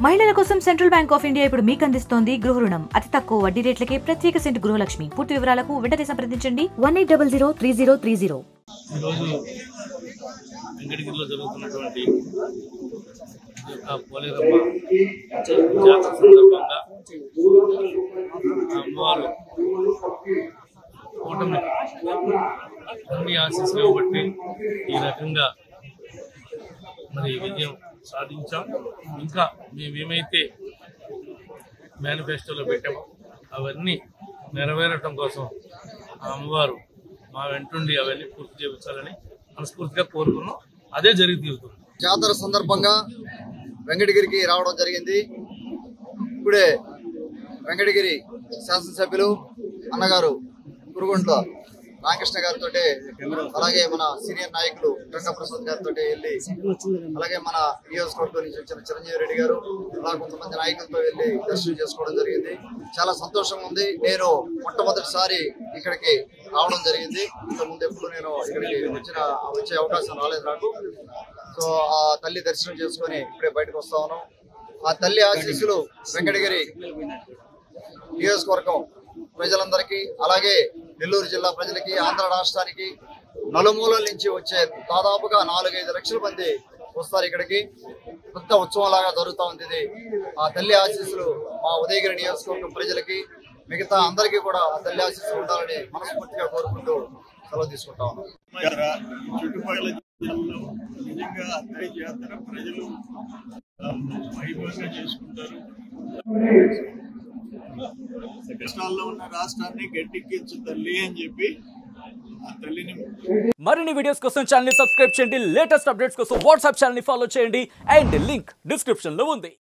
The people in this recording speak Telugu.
మహిళల కోసం సెంట్రల్ బ్యాంక్ ఆఫ్ ఇండియా ఇప్పుడు మీకు అందిస్తోంది గృహ రుణం అతి తక్కువ వడ్డీ రేట్లకే ప్రత్యేక సెంట్ గృహలక్ష్మి పూర్తి వివరాలకు వెంటనే సంప్రదించండి one eight double zero three zero three zero ఈరోజు వెంకటగిరిలో జరుగుతున్నటువంటి ఈ యొక్క పోలేరమ్మ జాతర సందర్భంగా ఆ అమ్మవారు కూటమి అన్ని ఆశీస్సులు బట్టి ఈ రకంగా మరి విజయం సాధించాం ఇంకా మేమేమైతే మేనిఫెస్టోలో పెట్టామో అవన్నీ నెరవేరటం కోసం ఆ అమ్మవారు మా వెంటుండి అవన్నీ పూర్తి చేయించాలని మనస్ఫూర్తిగా కోరుకున్నాం అదే జరిగి తీరుతుంది జాతర సందర్భంగా వెంకటగిరికి రావడం జరిగింది ఇప్పుడే వెంకటగిరి శాసనసభ్యులు అన్నగారు కురుగుంట్ల రామకృష్ణ గారితో అలాగే మన సీనియర్ నాయకులు గంగా ప్రసాద్ గారితో వెళ్ళి అలాగే మన నియోజకవర్గం నుంచి వచ్చిన చిరంజీవి రెడ్డి గారు అలా కొంతమంది నాయకులతో వెళ్ళి దర్శనం చేసుకోవడం జరిగింది చాలా సంతోషంగా ఉంది నేను మొట్టమొదటిసారి ఇక్కడికి రావడం జరిగింది ఇంత ముందు ఎప్పుడు నేను ఇక్కడికి వచ్చిన వచ్చే అవకాశం రాలేదు నాకు సో ఆ తల్లి దర్శనం చేసుకొని ఇప్పుడే బయటకు వస్తా ఉన్నాం ఆ తల్లి ఆశీస్సులు వెంకటగిరి నియోజకవర్గం ప్రజలందరికీ అలాగే నెల్లూరు జిల్లా ప్రజలకి ఆంధ్ర రాష్ట్రానికి నలుమూలల నుంచి వచ్చే దాదాపుగా నాలుగైదు లక్షల మంది వస్తారు ఇక్కడికి పెద్ద ఉత్సవం లాగా జరుగుతూ ఉంది ఇది ఆ తల్లి ఆశీస్సులు మా ఉదయగిరి నియోజకవర్గం ప్రజలకి మిగతా అందరికీ కూడా ఆ తల్లి ఆశీస్సులు ఉండాలని మనస్ఫూర్తిగా కోరుకుంటూ సెలవు తీసుకుంటా ఉన్నాం జాతర చుట్టుపక్కల జిల్లాలో నిజంగా అత్తయ్య జాతర ప్రజలు ఆ, వైభవంగా చేసుకుంటారు కష్టాల్లో ఉన్న రాష్ట్రాన్ని గట్టెక్కించు తల్లి అని చెప్పి ఆ తల్లిని మరిన్ని వీడియోస్ కోసం ఛానల్ సబ్స్క్రైబ్ చేయండి లేటెస్ట్ అప్డేట్స్ కోసం వాట్సాప్ ఛానల్ ఫాలో చేయండి అండ్ లింక్ డిస్క్రిప్షన్ లో ఉంది